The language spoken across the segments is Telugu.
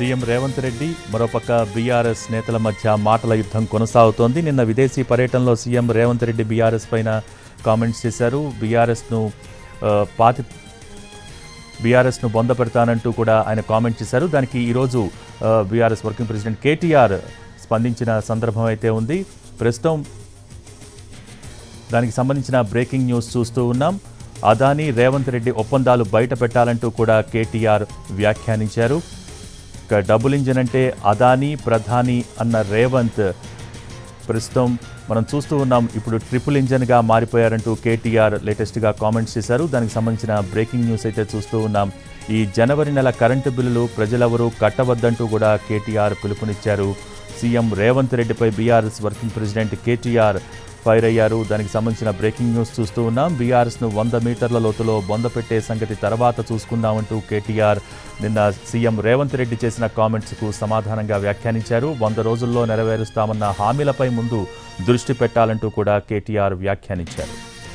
సీఎం రేవంత్ రెడ్డి మరోపక్క బీఆర్ఎస్ నేతల మధ్య మాటల యుద్ధం కొనసాగుతోంది నిన్న విదేశీ పర్యటనలో సీఎం రేవంత్ రెడ్డి బీఆర్ఎస్ పైన కామెంట్స్ చేశారు బీఆర్ఎస్ను ఆ, పాతి బీఆర్ఎస్ను బొంద పెడతానంటూ కూడా ఆయన కామెంట్ చేశారు దానికి ఈరోజు బీఆర్ఎస్ వర్కింగ్ ప్రెసిడెంట్ కేటీఆర్ స్పందించిన సందర్భం అయితే ఉంది ప్రస్తుతం దానికి సంబంధించిన బ్రేకింగ్ న్యూస్ చూస్తూ ఉన్నాం అదానీ రేవంత్ రెడ్డి ఒప్పందాలు బయట పెట్టాలంటూ కూడా కేటీఆర్ వ్యాఖ్యానించారు ఇక డబుల్ ఇంజిన్ అంటే అదానీ ప్రధాని అన్న రేవంత్ ప్రస్తుతం మనం చూస్తూ ఉన్నాం ఇప్పుడు ట్రిపుల్ ఇంజన్గా మారిపోయారంటూ కేటీఆర్ లేటెస్ట్గా కామెంట్స్ చేశారు దానికి సంబంధించిన బ్రేకింగ్ న్యూస్ అయితే చూస్తూ ఉన్నాం ఈ జనవరి నెల కరెంటు బిల్లులు ప్రజలెవరూ కట్టవద్దంటూ కూడా కేటీఆర్ పిలుపునిచ్చారు సీఎం రేవంత్ రెడ్డిపై BRS working president KTR fire అయ్యారు దానికి సంబంధించిన బ్రేకింగ్ న్యూస్ చూస్తూ ఉన్నాం బీఆర్ఎస్ను వంద మీటర్ల లోతులో బొంద పెట్టే సంగతి తర్వాత చూసుకుందామంటూ కేటీఆర్ నిన్న సీఎం రేవంత్ రెడ్డి చేసిన కామెంట్స్కు సమాధానంగా వ్యాఖ్యానించారు వంద రోజుల్లో నెరవేరుస్తామన్న హామీలపై ముందు దృష్టి పెట్టాలంటూ కూడా కేటీఆర్ వ్యాఖ్యానించారు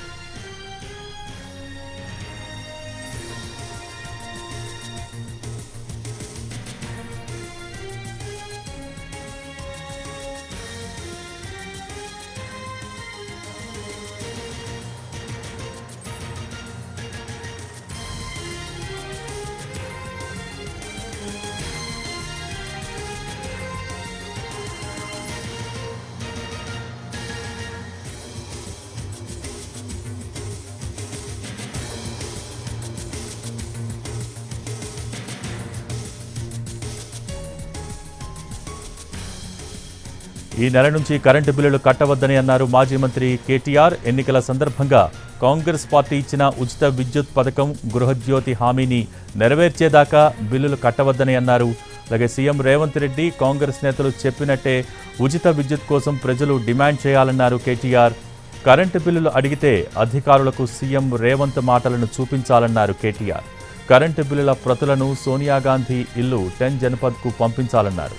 ఈ నెల నుంచి కరెంటు బిల్లులు కట్టవద్దని అన్నారు మాజీ మంత్రి కేటీఆర్ ఎన్నికల సందర్భంగా కాంగ్రెస్ పార్టీ ఇచ్చిన ఉచిత విద్యుత్ పథకం గృహజ్యోతి హామీని నెరవేర్చేదాకా బిల్లులు కట్టవద్దని అన్నారు అలాగే సీఎం రేవంత్ రెడ్డి కాంగ్రెస్ నేతలు చెప్పినట్టే ఉచిత విద్యుత్ కోసం ప్రజలు డిమాండ్ చేయాలన్నారు కేటీఆర్ కరెంటు బిల్లులు అడిగితే అధికారులకు సీఎం రేవంత్ మాటలను చూపించాలన్నారు కేటీఆర్ కరెంటు బిల్లుల ప్రతులను సోనియా గాంధీ ఇల్లు టెన్ జనపద్కు పంపించాలన్నారు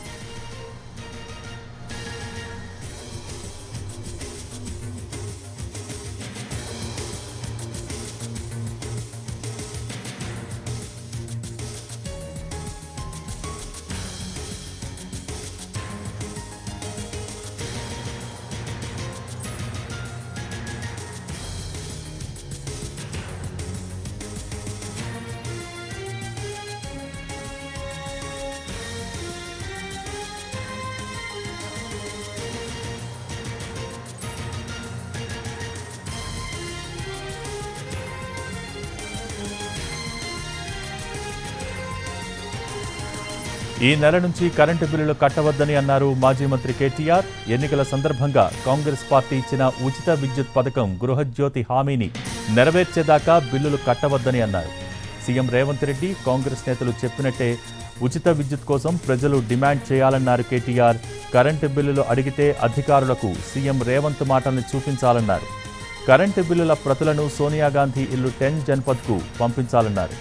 ఈ నెల నుంచి కరెంటు బిల్లులు కట్టవద్దని అన్నారు మాజీ మంత్రి కేటీఆర్ ఎన్నికల సందర్భంగా కాంగ్రెస్ పార్టీ ఇచ్చిన ఉచిత విద్యుత్ పథకం గృహజ్యోతి హామీని నెరవేర్చేదాకా బిల్లులు కట్టవద్దని అన్నారు సీఎం రేవంత్ రెడ్డి కాంగ్రెస్ నేతలు చెప్పినట్టే ఉచిత విద్యుత్ కోసం ప్రజలు డిమాండ్ చేయాలన్నారు కేటీఆర్ కరెంటు బిల్లులు అడిగితే అధికారులకు సీఎం రేవంత్ మాటల్ని చూపించాలన్నారు కరెంటు బిల్లుల ప్రతులను సోనియా గాంధీ ఇల్లు టెన్ జన్పద్కు పంపించాలన్నారు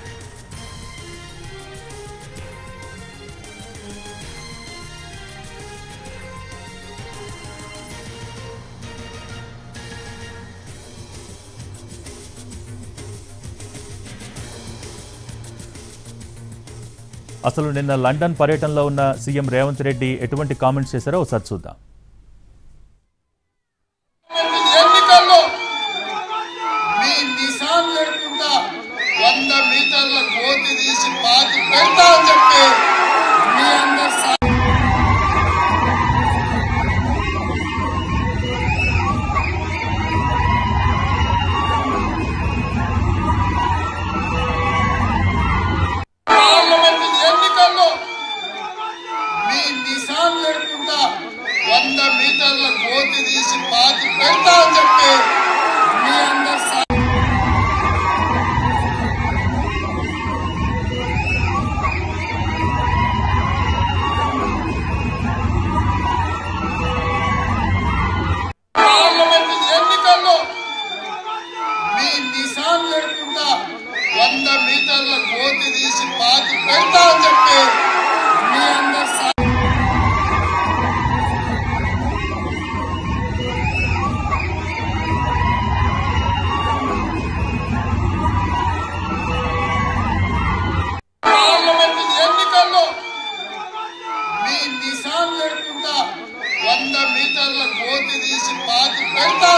అసలు నిన్న లండన్ పర్యటనలో ఉన్న సీఎం రేవంత్ రెడ్డి ఎటువంటి కామెంట్స్ చేశారో ఒకసారి చూద్దాం ఎన్నికల్లో మీ నిశాన్ లేకుండా వంద మీటర్ల గోతి తీసి పాతి పెడతా అని చెప్పి మీ అందరు సా- పార్లమెంట్ ఎన్నికల్లో మీ నిశాన్ లేకుండా వంద మీటర్ల గోతి తీసి పాతి పెడతా అని చెప్పి మీ అందరు సా- పార్లమెంట్ ఎన్నికల్లో మీ నిశాన్ లేకుండా వంద మీటర్ల గోతి తీసి పాతి పెడతా అని చెప్పి మీ అందరు సా- తీసి పాతి పెడతా